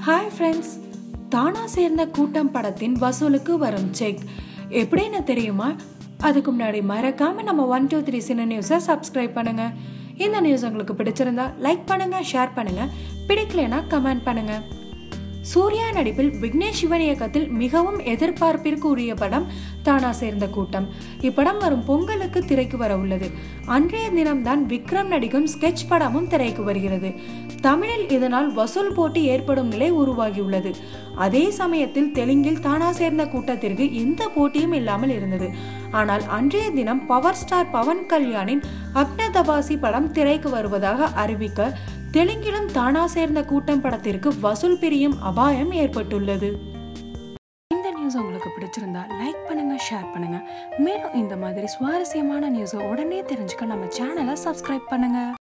hi friends தானா சேர்ந்த கூட்டம் படத்தின் வசூலுக்கு வரும் செக் எப்படின்னு தெரியுமா அதுக்கு முன்னாடி மறக்காம நம்ம ஒன் டூ த்ரீ சின்ன நியூஸை சப்ஸ்கிரைப் பண்ணுங்க இந்த நியூஸ் உங்களுக்கு பிடிச்சிருந்தா லைக் பண்ணுங்க ஷேர் பண்ணுங்க பிடிக்கலைன்னா கமெண்ட் பண்ணுங்க சூர்யா நடிப்பில் விக்னேஷ் சிவன் இயக்கத்தில் மிகவும் எதிர்பார்ப்பிற்கு உரிய படம் தானா சேர்ந்த கூட்டம் இப்படம் வரும் பொங்கலுக்கு திரைக்கு வர உள்ளது அன்றைய தினம்தான் விக்ரம் நடிக்கும் ஸ்கெட்ச் படமும் திரைக்கு வருகிறது தமிழில் இதனால் வசூல் போட்டி ஏற்படும் நிலை உருவாகியுள்ளது அதே சமயத்தில் தெலுங்கில் தானா சேர்ந்த கூட்டத்திற்கு எந்த போட்டியும் இல்லாமல் இருந்தது ஆனால் அன்றைய தினம் பவர் ஸ்டார் பவன் கல்யாணின் அக்னதபாசி படம் திரைக்கு வருவதாக அறிவிக்க தெலுங்கிலும் தானா சேர்ந்த கூட்டம் படத்திற்கு வசூல் பிரியும் அபாயம் ஏற்பட்டுள்ளது இந்த நியூஸ் உங்களுக்கு பிடிச்சிருந்தா லைக் பண்ணுங்க ஷேர் பண்ணுங்க மேலும் இந்த மாதிரி சுவாரஸ்யமான நியூஸை உடனே தெரிஞ்சுக்க நம்ம சேனலை சப்ஸ்கிரைப் பண்ணுங்க